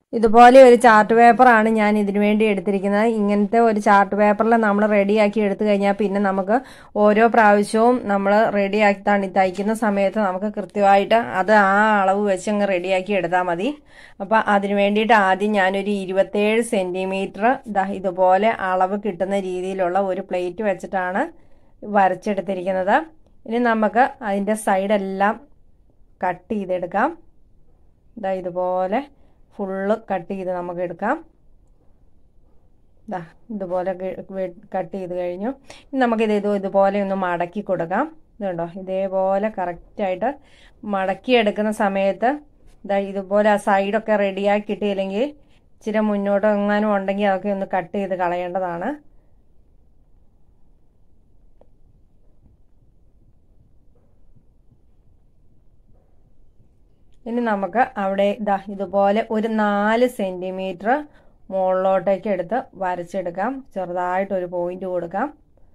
ഇതുപോലെ ഒരു ചാർട്ട് പേപ്പറാണ് ഞാൻ ഇതിനു വേണ്ടി എടുത്തിരിക്കുന്നത് ഇങ്ങനത്തെ ഒരു ചാർട്ട് പേപ്പറിൽ നമ്മൾ റെഡിയാക്കി എടുത്തു കഴിഞ്ഞാൽ പിന്നെ നമുക്ക് ഓരോ പ്രാവശ്യവും നമ്മൾ റെഡിയാക്കി തണി തയ്ക്കുന്ന സമയത്ത് നമുക്ക് കൃത്യമായിട്ട് അത് ആ അളവ് വെച്ച് അങ്ങ് റെഡിയാക്കി എടുത്താൽ മതി അപ്പം അതിന് വേണ്ടിയിട്ട് ആദ്യം ഞാനൊരു ഇരുപത്തേഴ് സെൻറ്റിമീറ്റർ ഇതുപോലെ അളവ് കിട്ടുന്ന രീതിയിലുള്ള ഒരു പ്ലേറ്റ് വെച്ചിട്ടാണ് വരച്ചെടുത്തിരിക്കുന്നത് ഇനി നമുക്ക് അതിൻ്റെ സൈഡെല്ലാം കട്ട് ചെയ്തെടുക്കാം ഇതാ ഇതുപോലെ ഫുള്ള് കട്ട് ചെയ്ത് നമുക്ക് എടുക്കാം ഇതാ ഇതുപോലെ കട്ട് ചെയ്ത് കഴിഞ്ഞു ഇനി നമുക്കിത് ഇത് ഇതുപോലെ ഒന്ന് മടക്കി കൊടുക്കാം ഇതുണ്ടോ ഇതേപോലെ കറക്റ്റായിട്ട് മടക്കി എടുക്കുന്ന സമയത്ത് ഇതാ ഇതുപോലെ ആ സൈഡൊക്കെ റെഡിയാക്കി കിട്ടിയില്ലെങ്കിൽ ഇച്ചിരി മുന്നോട്ട് എങ്ങാനും ഉണ്ടെങ്കിൽ അതൊക്കെ ഒന്ന് കട്ട് ചെയ്ത് കളയേണ്ടതാണ് ഇനി നമുക്ക് അവിടെ ഇതാ ഇതുപോലെ ഒരു നാല് സെൻറ്റിമീറ്റർ മുകളിലോട്ടേക്ക് എടുത്ത് വരച്ചെടുക്കാം ചെറുതായിട്ടൊരു പോയിന്റ് കൊടുക്കാം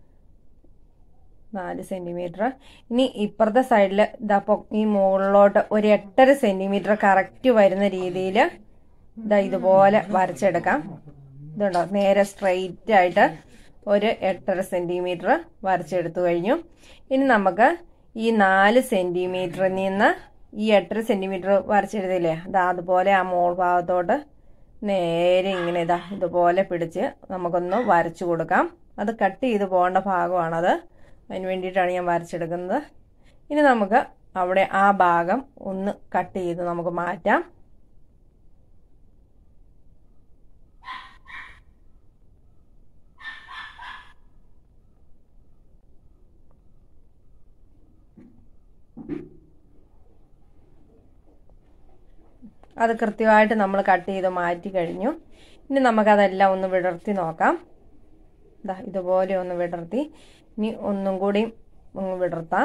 നാല് സെൻറ്റിമീറ്റർ ഇനി ഇപ്പുറത്തെ സൈഡിൽ ഇതാ ഈ മുകളിലോട്ട് ഒരു എട്ടര സെൻറ്റിമീറ്റർ കറക്റ്റ് വരുന്ന രീതിയിൽ ഇതാ ഇതുപോലെ വരച്ചെടുക്കാം ഇതുണ്ടോ നേരെ സ്ട്രെയിറ്റ് ആയിട്ട് ഒരു എട്ടര സെൻറ്റിമീറ്റർ വരച്ചെടുത്തു കഴിഞ്ഞു ഇനി നമുക്ക് ഈ നാല് സെൻറ്റിമീറ്ററിൽ നിന്ന് ഈ എട്ടര സെൻറ്റിമീറ്റർ വരച്ചെടുത്തില്ലേ അതാ അതുപോലെ ആ മോൾ ഭാഗത്തോട്ട് നേരെ ഇങ്ങനെ ഇതാ ഇതുപോലെ പിടിച്ച് നമുക്കൊന്ന് വരച്ചു കൊടുക്കാം അത് കട്ട് ചെയ്ത് പോകേണ്ട ഭാഗമാണത് അതിന് വേണ്ടിയിട്ടാണ് ഞാൻ വരച്ചെടുക്കുന്നത് ഇനി നമുക്ക് അവിടെ ആ ഭാഗം ഒന്ന് കട്ട് ചെയ്ത് നമുക്ക് മാറ്റാം അത് കൃത്യമായിട്ട് നമ്മൾ കട്ട് ചെയ്ത് മാറ്റി കഴിഞ്ഞു ഇനി നമുക്കതെല്ലാം ഒന്ന് വിടർത്തി നോക്കാം ഇതാ ഇതുപോലെ ഒന്ന് വിടർത്തി ഇനി ഒന്നും കൂടി ഒന്ന് വിടർത്താം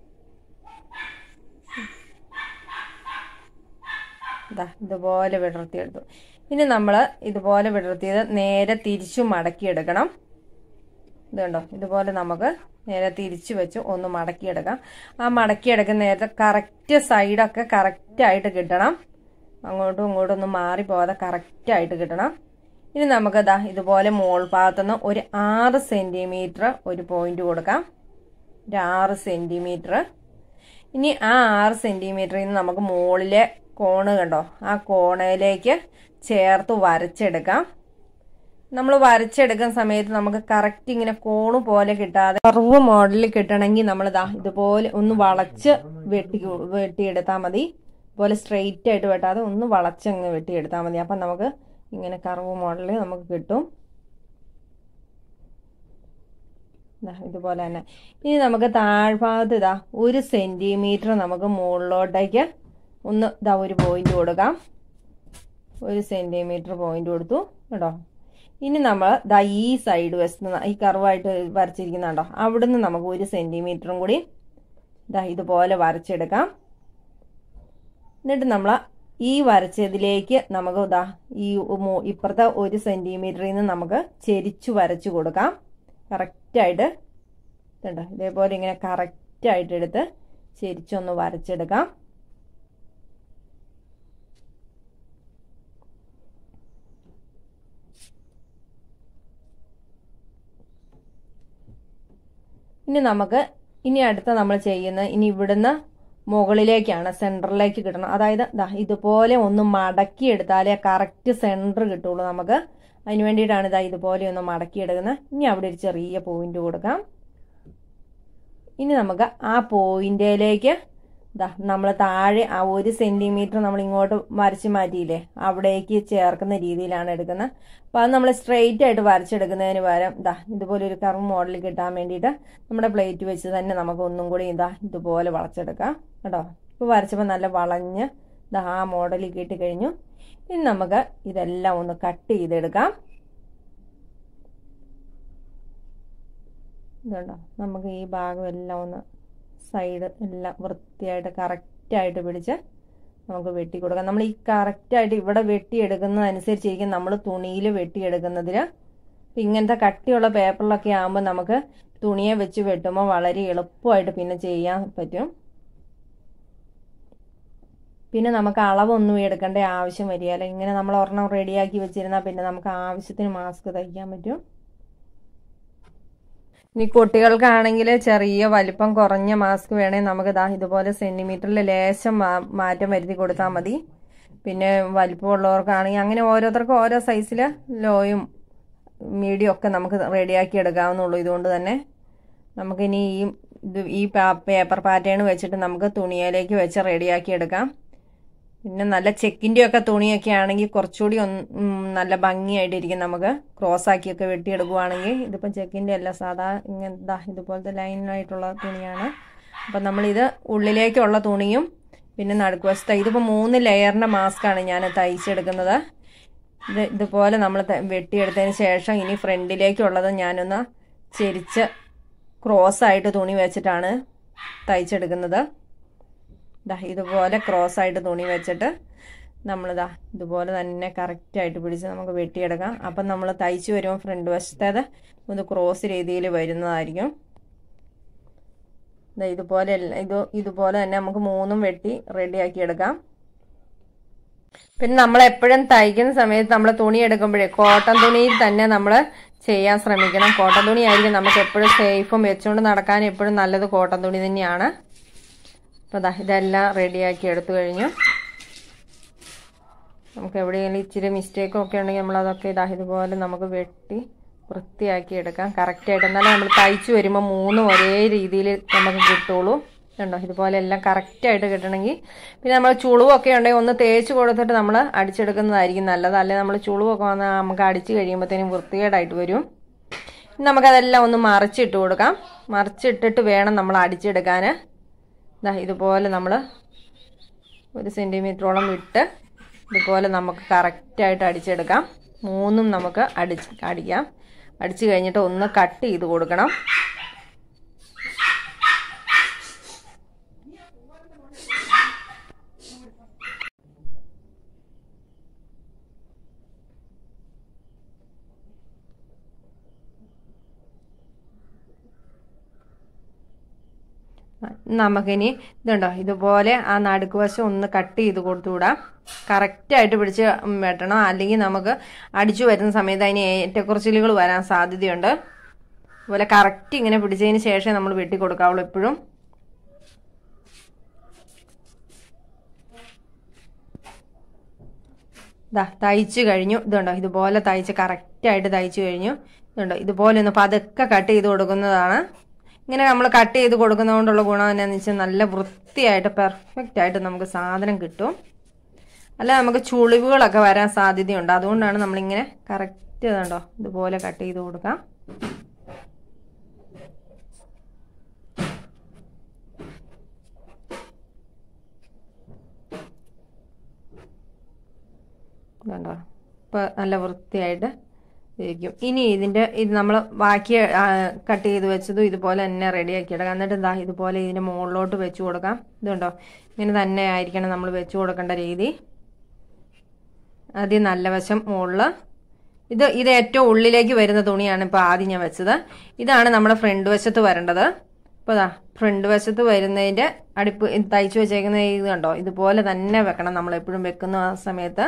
ഇതാ ഇതുപോലെ വിടർത്തിയെടുത്തു ഇനി നമ്മൾ ഇതുപോലെ വിടർത്തിയത് നേരെ തിരിച്ചു മടക്കിയെടുക്കണം ഇത് കണ്ടോ ഇതുപോലെ നമുക്ക് നേരെ തിരിച്ചു വെച്ച് ഒന്ന് മടക്കിയെടുക്കാം ആ മടക്കിയെടുക്കുന്ന നേരത്തെ കറക്റ്റ് സൈഡൊക്കെ കറക്റ്റായിട്ട് കിട്ടണം അങ്ങോട്ടും ഇങ്ങോട്ടും ഒന്നും മാറിപ്പോകാതെ കറക്റ്റായിട്ട് കിട്ടണം ഇനി നമുക്ക് ദാ ഇതുപോലെ മോൾ ഭാഗത്തുനിന്ന് ഒരു ആറ് സെൻറ്റിമീറ്റർ ഒരു പോയിന്റ് കൊടുക്കാം ഒരു ആറ് സെൻറ്റിമീറ്റർ ഇനി ആ ആറ് സെൻറ്റിമീറ്ററിൽ നിന്ന് നമുക്ക് മുകളിലെ കോണ് കണ്ടോ ആ കോണയിലേക്ക് ചേർത്ത് വരച്ചെടുക്കാം നമ്മൾ വരച്ചെടുക്കുന്ന സമയത്ത് നമുക്ക് കറക്റ്റ് ഇങ്ങനെ കോണ് പോലെ കിട്ടാതെ കർവ് മോഡലിൽ കിട്ടണമെങ്കിൽ നമ്മൾ ദാ ഇതുപോലെ ഒന്ന് വളച്ച് വെട്ടി വെട്ടിയെടുത്താൽ മതി ഇതുപോലെ സ്ട്രെയിറ്റ് ആയിട്ട് വെട്ടാതെ ഒന്ന് വളച്ചങ്ങ് വെട്ടിയെടുത്താൽ മതി അപ്പം നമുക്ക് ഇങ്ങനെ കർവ് മോഡലിൽ നമുക്ക് കിട്ടും ഇതുപോലെ തന്നെ ഇനി നമുക്ക് താഴ്ഭാഗത്ത് ഇതാ ഒരു സെൻറ്റിമീറ്റർ നമുക്ക് മുകളിലോട്ടേക്ക് ഒന്ന് ഇതാ ഒരു പോയിന്റ് കൊടുക്കാം ഒരു സെൻറ്റിമീറ്റർ പോയിന്റ് കൊടുത്തു കേട്ടോ ഇനി നമ്മൾ ദാ ഈ സൈഡ് വശത്ത് ഈ കർവായിട്ട് വരച്ചിരിക്കുന്നുണ്ടോ അവിടുന്ന് നമുക്ക് ഒരു സെൻറ്റിമീറ്ററും കൂടി ദാ ഇതുപോലെ വരച്ചെടുക്കാം എന്നിട്ട് നമ്മൾ ഈ വരച്ചതിലേക്ക് നമുക്ക് ഇതാ ഈ ഇപ്പുറത്തെ ഒരു സെൻറ്റിമീറ്ററിൽ നിന്ന് നമുക്ക് ചെരിച്ചു വരച്ചു കൊടുക്കാം കറക്റ്റായിട്ട് ഇതുണ്ടോ ഇതേപോലെ ഇങ്ങനെ കറക്റ്റായിട്ട് എടുത്ത് ചെരിച്ചൊന്ന് വരച്ചെടുക്കാം ഇനി നമുക്ക് ഇനി അടുത്ത നമ്മൾ ചെയ്യുന്ന ഇനി ഇവിടുന്ന് മുകളിലേക്കാണ് സെൻറ്ററിലേക്ക് കിട്ടണം അതായത് ദാ ഇതുപോലെ ഒന്ന് മടക്കി എടുത്താലേ കറക്റ്റ് സെൻറ്റർ കിട്ടുള്ളൂ നമുക്ക് അതിന് വേണ്ടിയിട്ടാണ് ഇതാ ഇതുപോലെ ഒന്ന് മടക്കി എടുക്കുന്നത് ഇനി അവിടെ ഒരു ചെറിയ പോയിന്റ് കൊടുക്കാം ഇനി നമുക്ക് ആ പോയിന്റിലേക്ക് ദാ നമ്മൾ താഴെ ആ ഒരു സെന്റിമീറ്റർ നമ്മൾ ഇങ്ങോട്ട് വരച്ച് മാറ്റിയില്ലേ അവിടേക്ക് ചേർക്കുന്ന രീതിയിലാണ് എടുക്കുന്നത് അപ്പോൾ അത് നമ്മൾ സ്ട്രെയിറ്റ് ആയിട്ട് വരച്ചെടുക്കുന്നതിന് പകരം ഇതാ ഇതുപോലെ ഒരു കർവ് മോഡൽ കിട്ടാൻ വേണ്ടിയിട്ട് നമ്മുടെ പ്ലേറ്റ് വെച്ച് തന്നെ നമുക്ക് ഒന്നും കൂടി ഇതാ ഇതുപോലെ വളച്ചെടുക്കാം കേട്ടോ ഇപ്പോൾ വരച്ചപ്പോൾ നല്ല വളഞ്ഞ് ഇതാ ആ മോഡൽ കിട്ടിക്കഴിഞ്ഞു ഇനി നമുക്ക് ഇതെല്ലാം ഒന്ന് കട്ട് ചെയ്തെടുക്കാം ഇതുണ്ടോ നമുക്ക് ഈ ഭാഗം എല്ലാം ഒന്ന് സൈഡ് എല്ലാം വൃത്തിയായിട്ട് കറക്റ്റായിട്ട് പിടിച്ച് നമുക്ക് വെട്ടി കൊടുക്കാം നമ്മൾ ഈ കറക്റ്റായിട്ട് ഇവിടെ വെട്ടിയെടുക്കുന്നതനുസരിച്ചിരിക്കും നമ്മൾ തുണിയിൽ വെട്ടിയെടുക്കുന്നതിൽ ഇങ്ങനത്തെ കട്ടിയുള്ള പേപ്പറിലൊക്കെ ആകുമ്പോൾ നമുക്ക് തുണിയെ വെച്ച് വെട്ടുമ്പോൾ വളരെ എളുപ്പമായിട്ട് പിന്നെ ചെയ്യാൻ പറ്റും പിന്നെ നമുക്ക് അളവൊന്നും എടുക്കേണ്ട ആവശ്യം വരികയില്ല ഇങ്ങനെ നമ്മൾ ഒരെണ്ണം റെഡിയാക്കി വെച്ചിരുന്നാൽ പിന്നെ നമുക്ക് ആവശ്യത്തിന് മാസ്ക് തയ്ക്കാൻ പറ്റും ഇനി കുട്ടികൾക്കാണെങ്കിൽ ചെറിയ വലിപ്പം കുറഞ്ഞ മാസ്ക് വേണമെങ്കിൽ നമുക്ക് ദാ ഇതുപോലെ സെന്റിമീറ്ററിൽ ലേശം മാ- മാറ്റം വരുത്തി കൊടുത്താൽ മതി പിന്നെ വലിപ്പമുള്ളവർക്കാണെങ്കിൽ അങ്ങനെ ഓരോരുത്തർക്കും ഓരോ സൈസിൽ ലോയും മീഡിയം ഒക്കെ നമുക്ക് റെഡിയാക്കി എടുക്കാവുന്നുള്ളൂ ഇതുകൊണ്ട് തന്നെ നമുക്കിനി ഈ ഇത് ഈ പേപ്പർ പാറ്റേൺ വെച്ചിട്ട് നമുക്ക് തുണിയിലേക്ക് വെച്ച് റെഡിയാക്കി എടുക്കാം പിന്നെ നല്ല ചെക്കിൻ്റെ ഒക്കെ തുണിയൊക്കെ ആണെങ്കിൽ കുറച്ചുകൂടി ഒന്ന് ഉം, നല്ല ഭംഗിയായിട്ടിരിക്കും നമുക്ക് ക്രോസ് ആക്കിയൊക്കെ വെട്ടിയെടുക്കുവാണെങ്കിൽ ഇതിപ്പം ചെക്കിൻ്റെ അല്ല സാധാ ഇങ്ങനെ ദാ ഇതുപോലത്തെ ലൈനായിട്ടുള്ള തുണിയാണ് അപ്പം നമ്മളിത് ഉള്ളിലേക്കുള്ള തുണിയും പിന്നെ നടുക്കുവശത്തെ ഇതിപ്പോൾ മൂന്ന് ലെയറിൻ്റെ മാസ്കാണ് ഞാൻ തയ്ച്ചെടുക്കുന്നത് ഇത് ഇതുപോലെ നമ്മൾ വെട്ടിയെടുത്തതിന് ശേഷം ഇനി ഫ്രണ്ടിലേക്കുള്ളത് ഞാനൊന്ന് ചെരിച്ച് ക്രോസ് ആയിട്ട് തുണി വെച്ചിട്ടാണ് തയ്ച്ചെടുക്കുന്നത് ദാ ഇതുപോലെ ക്രോസ് ആയിട്ട് തുണി വെച്ചിട്ട് നമ്മളിതാ ഇതുപോലെ തന്നെ കറക്റ്റായിട്ട് പിടിച്ച് നമുക്ക് വെട്ടിയെടുക്കാം അപ്പം നമ്മൾ തയ്ച്ച് വരുമ്പോൾ ഫ്രണ്ട് വശത്തേത് ഒന്ന് ക്രോസ് രീതിയിൽ വരുന്നതായിരിക്കും ദാ ഇതുപോലെ എല്ല- ഇത് ഇതുപോലെ തന്നെ നമുക്ക് മൂന്നും വെട്ടി റെഡിയാക്കി എടുക്കാം പിന്നെ നമ്മൾ എപ്പോഴും തയ്ക്കുന്ന സമയത്ത് നമ്മൾ തുണി എടുക്കുമ്പോഴേ കോട്ടൺ തുണിയിൽ തന്നെ നമ്മൾ ചെയ്യാൻ ശ്രമിക്കണം കോട്ടൺ തുണി ആയിരിക്കും നമുക്ക് എപ്പോഴും സേഫും വെച്ചുകൊണ്ട് നടക്കാൻ എപ്പോഴും നല്ലത് കോട്ടൺ തുണി തന്നെയാണ് അപ്പോൾ ദാ ഇതെല്ലാം റെഡിയാക്കി എടുത്തു കഴിഞ്ഞു നമുക്ക് എവിടെയെങ്കിലും ഇച്ചിരി മിസ്റ്റേക്കും ഒക്കെ ഉണ്ടെങ്കിൽ നമ്മളതൊക്കെ ഇതാ ഇതുപോലെ നമുക്ക് വെട്ടി വൃത്തിയാക്കി എടുക്കാം കറക്റ്റായിട്ട് എന്നാലും നമ്മൾ തയ്ച്ചു വരുമ്പോൾ മൂന്നും ഒരേ രീതിയിൽ നമുക്ക് കിട്ടുള്ളൂ കണ്ടോ ഇതുപോലെ എല്ലാം കറക്റ്റായിട്ട് കിട്ടണമെങ്കിൽ പിന്നെ നമ്മൾ ചുളിവൊക്കെ ഉണ്ടെങ്കിൽ ഒന്ന് തേച്ച് കൊടുത്തിട്ട് നമ്മൾ അടിച്ചെടുക്കുന്നതായിരിക്കും നല്ലത് അല്ലെങ്കിൽ നമ്മൾ ചുളിവൊക്കെ വന്നാൽ നമുക്ക് അടിച്ച് കഴിയുമ്പോഴത്തേനും വൃത്തികേടായിട്ട് വരും ഇനി നമുക്കതെല്ലാം ഒന്ന് മറിച്ചിട്ട് കൊടുക്കാം മറിച്ചിട്ടിട്ട് വേണം നമ്മൾ അടിച്ചെടുക്കാൻ ദാ ഇതുപോലെ നമ്മൾ ഒരു സെൻറ്റിമീറ്ററോളം വിട്ട് ഇതുപോലെ നമുക്ക് കറക്റ്റായിട്ട് അടിച്ചെടുക്കാം മൂന്നും നമുക്ക് അടിച്ച് അടിക്കാം അടിച്ച് കഴിഞ്ഞിട്ട് ഒന്ന് കട്ട് ചെയ്ത് കൊടുക്കണം നമുക്കിനി ഇതുണ്ടോ ഇതുപോലെ ആ നടുക്ക് വശം ഒന്ന് കട്ട് ചെയ്ത് കൊടുത്തുവിടാം കറക്റ്റായിട്ട് പിടിച്ച് വെട്ടണം അല്ലെങ്കിൽ നമുക്ക് അടിച്ചു വരുന്ന സമയത്ത് അതിന് ഏറ്റക്കുറച്ചിലുകൾ വരാൻ സാധ്യതയുണ്ട് അതുപോലെ കറക്റ്റ് ഇങ്ങനെ പിടിച്ചതിന് ശേഷം നമ്മൾ വെട്ടി കൊടുക്കാവുള്ളൂ എപ്പോഴും ഇതാ തയ്ച്ചു കഴിഞ്ഞു ഇതുണ്ടോ ഇതുപോലെ തയ്ച്ച് കറക്റ്റായിട്ട് തയ്ച്ചു കഴിഞ്ഞു ഇതുണ്ടോ ഇതുപോലെ ഒന്ന് പതുക്കെ കട്ട് ചെയ്ത് കൊടുക്കുന്നതാണ് ഇങ്ങനെ നമ്മൾ കട്ട് ചെയ്ത് കൊടുക്കുന്നതുകൊണ്ടുള്ള ഗുണം എന്നാന്ന് വെച്ചാൽ നല്ല വൃത്തിയായിട്ട് പെർഫെക്റ്റ് ആയിട്ട് നമുക്ക് സാധനം കിട്ടും അല്ല നമുക്ക് ചുളിവുകളൊക്കെ വരാൻ സാധ്യതയുണ്ട് അതുകൊണ്ടാണ് നമ്മളിങ്ങനെ കറക്റ്റ് ഇതുണ്ടോ ഇതുപോലെ കട്ട് ചെയ്ത് കൊടുക്കാം ഇതുണ്ടോ ഇപ്പോൾ നല്ല വൃത്തിയായിട്ട് ഇരിക്കും ഇനി ഇതിൻ്റെ ഇത് നമ്മൾ ബാക്കി കട്ട് ചെയ്ത് വെച്ചതും ഇതുപോലെ തന്നെ റെഡിയാക്കി എടുക്കാം എന്നിട്ട് എന്താ ഇതുപോലെ ഇതിൻ്റെ മുകളിലോട്ട് വെച്ച് കൊടുക്കാം ഇതുണ്ടോ ഇങ്ങനെ തന്നെ ആയിരിക്കണം നമ്മൾ വെച്ച് കൊടുക്കേണ്ട രീതി ആദ്യം നല്ല വശം മുകളിൽ ഇത് ഇത് ഏറ്റവും ഉള്ളിലേക്ക് വരുന്ന തുണിയാണ് ഇപ്പോൾ ആദ്യം ഞാൻ വെച്ചത് ഇതാണ് നമ്മുടെ ഫ്രണ്ട് വശത്ത് വരേണ്ടത് ഇപ്പോൾ ഇതാ ഫ്രണ്ട് വശത്ത് വരുന്നതിൻ്റെ അടുപ്പ് ഇത് തയ്ച്ചു വെച്ചേക്കുന്ന ഇത് കണ്ടോ ഇതുപോലെ തന്നെ വെക്കണം നമ്മൾ എപ്പോഴും വെക്കുന്ന ആ സമയത്ത്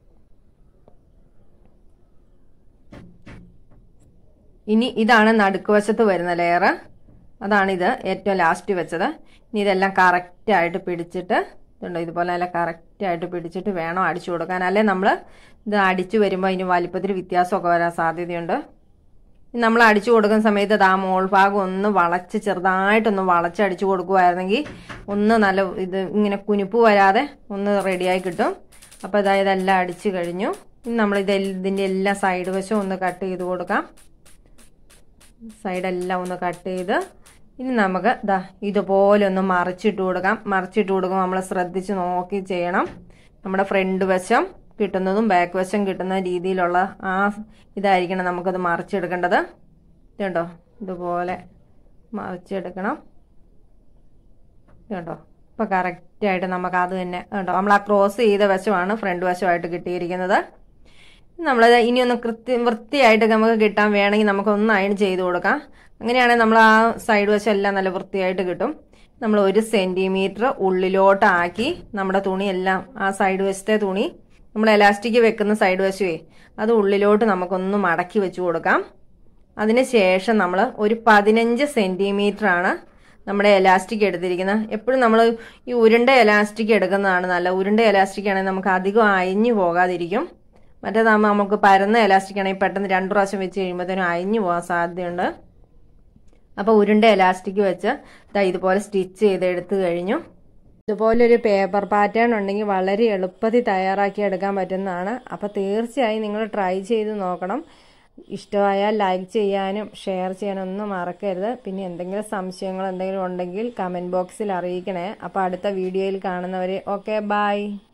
ഇനി ഇതാണ് നടുക്ക് വശത്ത് വരുന്ന ലെയർ അതാണ് ഇത് ഏറ്റവും ലാസ്റ്റ് വെച്ചത് ഇനി ഇതെല്ലാം കറക്റ്റായിട്ട് പിടിച്ചിട്ട് ഇതുണ്ടോ ഇതുപോലെ നല്ല കറക്റ്റായിട്ട് പിടിച്ചിട്ട് വേണം അടിച്ചു കൊടുക്കാൻ അല്ലെ നമ്മൾ ഇത് അടിച്ചു വരുമ്പോൾ അതിന് വലിപ്പത്തിൽ വ്യത്യാസമൊക്കെ വരാൻ സാധ്യതയുണ്ട് നമ്മൾ അടിച്ചു കൊടുക്കുന്ന സമയത്ത് ആ മോൾ ഭാഗം ഒന്ന് വളച്ച് ചെറുതായിട്ടൊന്ന് വളച്ച് അടിച്ചു കൊടുക്കുമായിരുന്നെങ്കിൽ ഒന്ന് നല്ല ഇത് ഇങ്ങനെ കുനിപ്പ് വരാതെ ഒന്ന് റെഡിയായി കിട്ടും അപ്പോൾ ഇതാ ഇതെല്ലാം അടിച്ചു കഴിഞ്ഞു ഇനി നമ്മൾ ഇത് ഇതിൻ്റെ എല്ലാ സൈഡ് വശവും ഒന്ന് കട്ട് ചെയ്ത് കൊടുക്കാം സൈഡെല്ലാം ഒന്ന് കട്ട് ചെയ്ത് ഇനി നമുക്ക് ദാ ഇതുപോലെ ഒന്ന് മറിച്ചിട്ട് കൊടുക്കാം മറിച്ചിട്ട് കൊടുക്കുമ്പോൾ നമ്മൾ ശ്രദ്ധിച്ച് നോക്കി ചെയ്യണം നമ്മുടെ ഫ്രണ്ട് വശം കിട്ടുന്നതും ബാക്ക് വശം കിട്ടുന്ന രീതിയിലുള്ള ആ ഇതായിരിക്കണം നമുക്കത് മറിച്ചെടുക്കേണ്ടത് ഇതുണ്ടോ ഇതുപോലെ മറിച്ചെടുക്കണം ഇതുണ്ടോ ഇപ്പോൾ കറക്റ്റായിട്ട് നമുക്ക് അത് തന്നെ കേട്ടോ നമ്മൾ ആ ക്രോസ് ചെയ്ത വശമാണ് ഫ്രണ്ട് വശമായിട്ട് കിട്ടിയിരിക്കുന്നത് നമ്മളത് ഇനി ഒന്ന് കൃത്യം വൃത്തിയായിട്ട് നമുക്ക് കിട്ടാൻ വേണമെങ്കിൽ നമുക്ക് ഒന്ന് അയൺ ചെയ്ത് കൊടുക്കാം അങ്ങനെയാണെങ്കിൽ നമ്മൾ ആ സൈഡ് വശം എല്ലാം നല്ല വൃത്തിയായിട്ട് കിട്ടും നമ്മൾ ഒരു സെന്റിമീറ്റർ ഉള്ളിലോട്ടാക്കി നമ്മുടെ തുണിയെല്ലാം ആ സൈഡ് വശത്തെ തുണി നമ്മൾ എലാസ്റ്റിക് വെക്കുന്ന സൈഡ് വശമേ അത് ഉള്ളിലോട്ട് നമുക്കൊന്ന് മടക്കി വെച്ച് കൊടുക്കാം അതിന് ശേഷം നമ്മൾ ഒരു പതിനഞ്ച് സെന്റിമീറ്റർ ആണ് നമ്മുടെ എലാസ്റ്റിക് എടുത്തിരിക്കുന്നത് എപ്പോഴും നമ്മൾ ഈ ഉരുണ്ട എലാസ്റ്റിക് എടുക്കുന്നതാണ് നല്ല ഉരുണ്ട എലാസ്റ്റിക് ആണെങ്കിൽ നമുക്ക് അധികം അയഞ്ഞു പോകാതിരിക്കും മറ്റേതാകുമ്പോൾ നമുക്ക് പരന്ന എലാസ്റ്റിക് ആണെങ്കിൽ പെട്ടെന്ന് രണ്ടു പ്രാവശ്യം വെച്ച് കഴിയുമ്പോഴത്തേനും അയഞ്ഞു പോകാൻ സാധ്യതയുണ്ട് അപ്പോൾ ഉരുണ്ട എലാസ്റ്റിക് വെച്ച് ദാ ഇതുപോലെ സ്റ്റിച്ച് ചെയ്ത് എടുത്തു കഴിഞ്ഞു ഇതുപോലൊരു പേപ്പർ പാറ്റേൺ ഉണ്ടെങ്കിൽ വളരെ എളുപ്പത്തിൽ തയ്യാറാക്കി എടുക്കാൻ പറ്റുന്നതാണ് അപ്പോൾ തീർച്ചയായും നിങ്ങൾ ട്രൈ ചെയ്ത് നോക്കണം ഇഷ്ടമായാൽ ലൈക്ക് ചെയ്യാനും ഷെയർ ചെയ്യാനും ഒന്നും മറക്കരുത് പിന്നെ എന്തെങ്കിലും സംശയങ്ങൾ എന്തെങ്കിലും ഉണ്ടെങ്കിൽ കമൻറ്റ് ബോക്സിൽ അറിയിക്കണേ അപ്പോൾ അടുത്ത വീഡിയോയിൽ കാണുന്നവരെ ഓക്കെ ബൈ